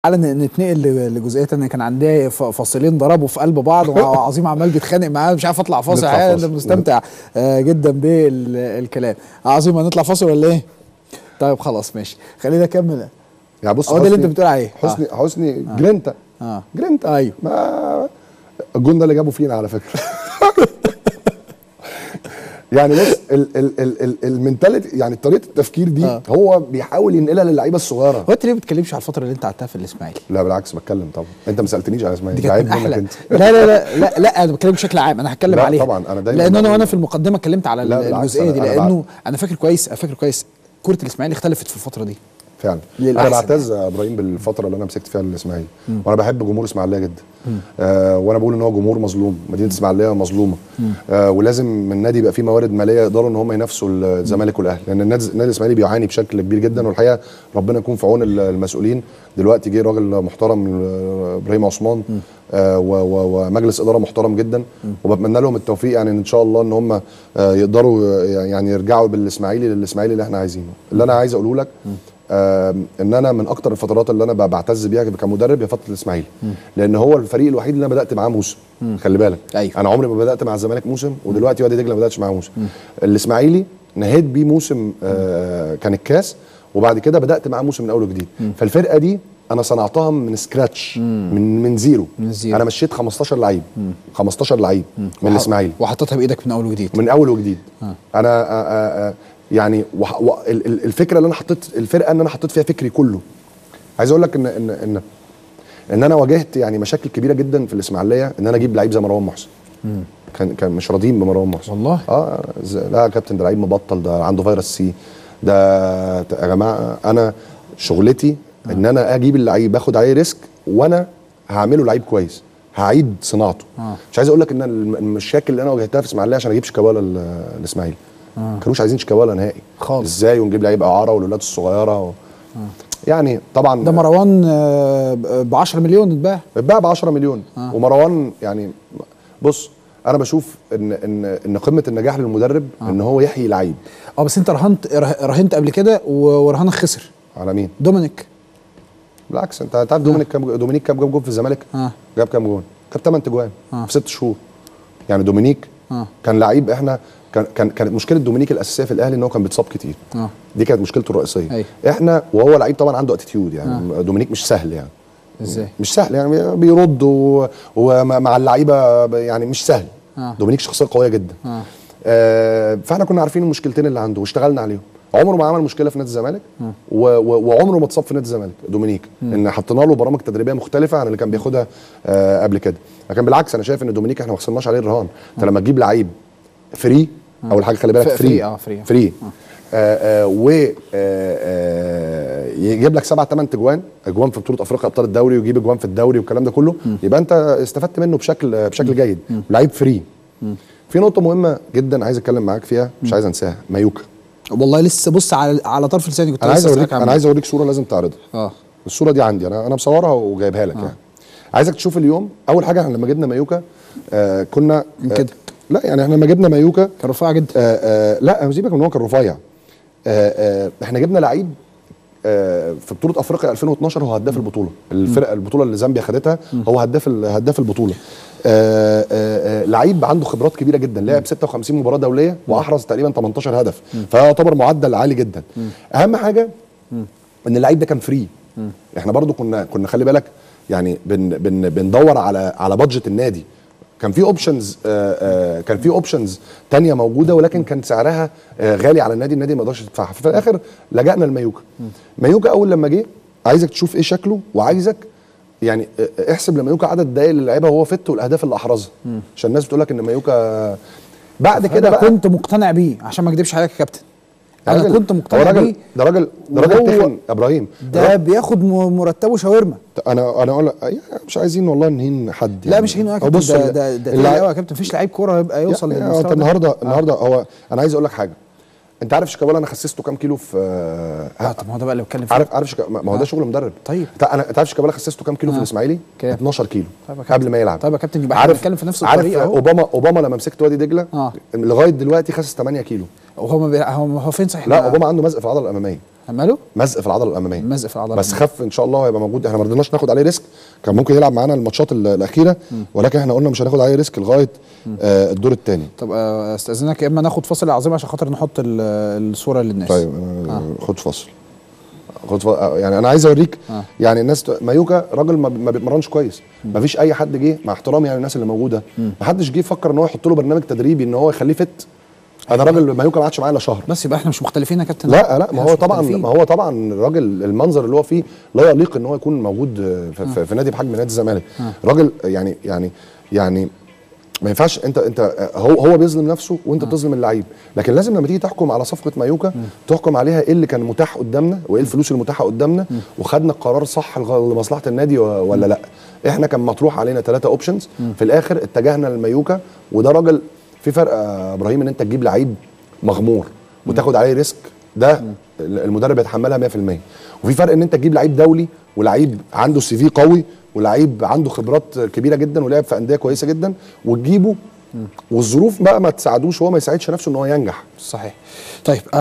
تعالى ن- نتنقل ل- لجزئيه انا كان عندي ف- فاصلين ضربوا في قلب بعض وعظيم عمال بيتخانق معاه مش عارف اطلع فاصل نطلع حقيقة فاصل. انا مستمتع آه جدا بالكلام عظيم هنطلع فاصل ولا ايه؟ طيب خلاص ماشي خلينا نكمل يعني بص هو ده اللي حسني- انت بتقول عليه حسني حسني جرينتا اه جرينتا ايوه ما الجون ده اللي جابه فينا على فكره يعني بص ال ال ال ال المنتاليتي يعني طريقه التفكير دي آه. هو بيحاول ينقلها للعيبه الصغيره هو انت ليه ما بتتكلمش على الفتره اللي انت قعدتها في الاسماعيلي؟ لا بالعكس بتكلم طبعا انت ما سالتنيش على اسمها دي ايه كانت عيب من منك احلى انت لا لا لا لا لا انا بتكلم بشكل عام انا هتكلم لا عليها طبعا، أنا دايماً لان انا بقول- وانا في المقدمه اتكلمت على لا بالعكس، الجزئيه أنا- دي أنا لانه انا فاكر كويس انا فاكر كويس كره الاسماعيلي اختلفت في الفتره دي فعلا للأحسن انا بعتز يا ابراهيم بالفتره اللي انا مسكت فيها الاسماعيلي وانا بحب جمهور اسماعيليه جدا آه وانا بقول ان هو جمهور مظلوم مدينه اسماعيليه مظلومه آه ولازم النادي يبقى فيه موارد ماليه يقدروا ان هم ينافسوا الزمالك والاهلي لان النادي النادي الاسماعيلي بيعاني بشكل كبير جدا والحقيقه ربنا يكون في عون المسؤولين دلوقتي جه راجل محترم آه، ابراهيم عثمان آه و- و- ومجلس اداره محترم جدا وبتمنى لهم التوفيق يعني ان شاء الله ان هم آه يقدروا آه، يعني يرجعوا بالاسماعيلي للاسماعيلي اللي احنا عايزينه اللي انا عايز اقوله لك آه ان انا من اكتر الفترات اللي انا ب- بعتز بيها كمدرب هي فتره الاسماعيلي لان هو الفريق الوحيد اللي انا بدات معاه موسم خلي بالك أيوة. انا عمري ما بدات مع الزمالك موسم ودلوقتي وادي دجله ما بداتش معاه موسم الاسماعيلي نهيت بيه موسم آه كان الكاس وبعد كده بدات معاه موسم من اول وجديد فالفرقه دي انا صنعتها من سكراتش من من زيرو من زيرو. انا مشيت 15 لعيب 15 لعيب من الاسماعيلي وحطيتها بايدك من اول وجديد من اول وجديد انا آه، آه، آه، يعني وح- و- ال- ال- الفكره اللي انا حطيت الفرقه اللي انا حطيت فيها فكري كله عايز اقول لك ان ان ان ان انا واجهت يعني مشاكل كبيره جدا في الاسماعيليه ان انا اجيب لعيب زي مروان محسن كان كان مش راضيين بمروان محسن والله؟ اه ز- لا يا كابتن ده لعيب مبطل ده عنده فيروس سي ده يا جماعه انا شغلتي ان انا اجيب اللعيب اخد عليه ريسك وانا هعمله لعيب كويس هعيد صناعته آه. مش عايز اقول لك ان الم- المشاكل اللي انا واجهتها في اسماعيليه عشان اجيب شيكابالا ال- الاسماعيلي ما كانوش عايزين شيكابالا نهائي خالص. ازاي ونجيب لعيب اعاره والولاد الصغيره و... يعني طبعا ده مروان ب 10 مليون اتباع اتباع ب 10 مليون آه. آه. ومروان يعني بص انا بشوف ان ان ان قمه النجاح للمدرب آه. ان هو يحيي لعيب اه بس انت رهنت ره- رهنت قبل كده و- ورهانك خسر على مين؟ دومينيك بالعكس انت تعرف دومينيك كام دومينيك كام جاب جول في الزمالك؟ اه جاب كام جول؟ جاب 8 تجوان آه. في ست شهور يعني دومينيك اه كان لعيب احنا كان كان كانت مشكله دومينيك الاساسيه في الاهلي ان هو كان بيتصاب كتير اه دي كانت مشكلته الرئيسيه أيوة. احنا وهو لعيب طبعا عنده اتيتيود يعني آه. دومينيك مش سهل يعني ازاي؟ مش سهل يعني بيرد و- ومع اللعيبه ب- يعني مش سهل آه. دومينيك شخصيه قويه جدا اه آه فاحنا كنا عارفين المشكلتين اللي عنده واشتغلنا عليهم عمره ما عمل مشكله في نادي الزمالك و- و- وعمره ما اتصاب في نادي الزمالك دومينيك ان حطينا له برامج تدريبيه مختلفه عن اللي كان بياخدها آه قبل كده لكن بالعكس انا شايف ان دومينيك احنا ما خسرناش عليه الرهان انت لما تجيب لعيب فري اول حاجه خلي بالك ف- فري فري، آه، فري. فري آه آه و آه آه يجيب لك سبع ثمان تجوان اجوان في بطوله افريقيا ابطال الدوري ويجيب اجوان في الدوري والكلام ده كله يبقى انت استفدت منه بشكل بشكل جيد لعيب فري في نقطه مهمه جدا عايز اتكلم معاك فيها مش عايز انساها مايوكا والله لسه بص على على طرف لساني كنت انا عايز لسه اوريك أسألك عن- انا عايز اوريك صوره لازم تعرضها اه الصوره دي عندي انا انا مصورها وجايبها لك يعني عايزك تشوف اليوم اول حاجه احنا لما جبنا مايوكا آه كنا من آه كده. لا يعني احنا لما جبنا مايوكا كان رفيع جدا آه آه لا سيبك من إن هو كان رفيع آه آه احنا جبنا لعيب آه في بطوله افريقيا 2012 هو هداف البطوله الفرقه البطوله اللي زامبيا خدتها هو هداف ال- هداف البطوله آه آه آه لعيب عنده خبرات كبيره جدا لعب 56 مباراه دوليه واحرز تقريبا 18 هدف فهو يعتبر معدل عالي جدا اهم حاجه ان اللعيب ده كان فري احنا برضو كنا كنا خلي بالك يعني بن بن بندور على على بادجت النادي كان في اوبشنز كان في اوبشنز تانية موجوده ولكن كان سعرها آه، غالي على النادي النادي ما يقدرش يدفعها ففي الاخر لجأنا لمايوكا مايوكا اول لما جه عايزك تشوف ايه شكله وعايزك يعني آه، احسب لمايوكا عدد الدقايق اللي لعبها وهو فت والاهداف اللي احرزها عشان الناس بتقول لك ان مايوكا بعد كده كده بقى كنت مقتنع بيه عشان ما اكدبش عليك يا كابتن انا راجل- كنت هو مقتنع راجل بيه ده راجل ده راجل وهو- تخن يا ابراهيم ده بياخد م- مرتبه شاورما انا انا اقول لك يعني مش عايزين والله نهين حد لا مش هنا يا هو كابتن بص ده ال- ده ده اللع- تقيل قوي يا كابتن مفيش لعيب كوره يبقى يوصل يعني للمستوى انت ده. النهارده النهارده هو انا عايز اقول لك حاجه انت عارف شيكابالا انا خسسته كام كيلو في اه طب ما هو ده بقى اللي بتكلم فيه عارف عارف شيكا... ما هو ده شغل مدرب طيب. انت انا انت عارف شيكابالا خسسته كام كيلو في آه. الاسماعيلي كام؟ 12 كيلو طيب يا كابتن. قبل ما يلعب طيب يا كابتن يبقى احنا بنتكلم في نفس عارف الطريقة أهو. اوباما اوباما لما مسكت وادي دجله آه. لغايه دلوقتي خسس 8 كيلو وهو ما بي... هو هو فين صحيح لا ده؟ اوباما عنده مزق في العضله الاماميه ماله مزق في العضله الاماميه مزق في العضله بس خف ان شاء الله هيبقى موجود احنا ما رضيناش ناخد عليه ريسك كان ممكن يلعب معانا الماتشات ال- الاخيره ولكن احنا قلنا مش هناخد عليه ريسك لغايه آه الدور الثاني طب آه، استاذنك يا اما ناخد فاصل يا عظيم عشان خاطر نحط ال- الصوره للناس طيب أنا خد فاصل خد فاصل يعني انا عايز اوريك آه. يعني الناس ت- مايوكا راجل ما, ما بيتمرنش كويس ما فيش اي حد جه مع احترامي يعني الناس اللي موجوده ما حدش جه يفكر ان هو يحط له برنامج تدريبي ان هو يخليه فت انا راجل مايوكا ما قعدش معايا الا شهر بس يبقى احنا مش مختلفين يا كابتن لا لا ما إحنا هو مش طبعا مختلفين. ما هو طبعا الراجل المنظر اللي هو فيه لا يليق ان هو يكون موجود في, في, في نادي بحجم نادي الزمالك راجل يعني يعني يعني ما ينفعش انت انت هو هو بيظلم نفسه وانت بتظلم اللعيب لكن لازم لما تيجي تحكم على صفقه مايوكا تحكم عليها ايه اللي كان متاح قدامنا وايه الفلوس المتاحه قدامنا وخدنا القرار صح لغ- لمصلحه النادي و- ولا لا احنا كان مطروح علينا ثلاثه اوبشنز في الاخر اتجهنا لمايوكا وده راجل في فرق يا ابراهيم ان انت تجيب لعيب مغمور وتاخد عليه ريسك ده المدرب يتحملها 100% وفي فرق ان انت تجيب لعيب دولي ولعيب عنده سي في قوي ولعيب عنده خبرات كبيره جدا ولعب في انديه كويسه جدا وتجيبه والظروف بقى ما تساعدوش هو ما يساعدش نفسه ان هو ينجح صحيح طيب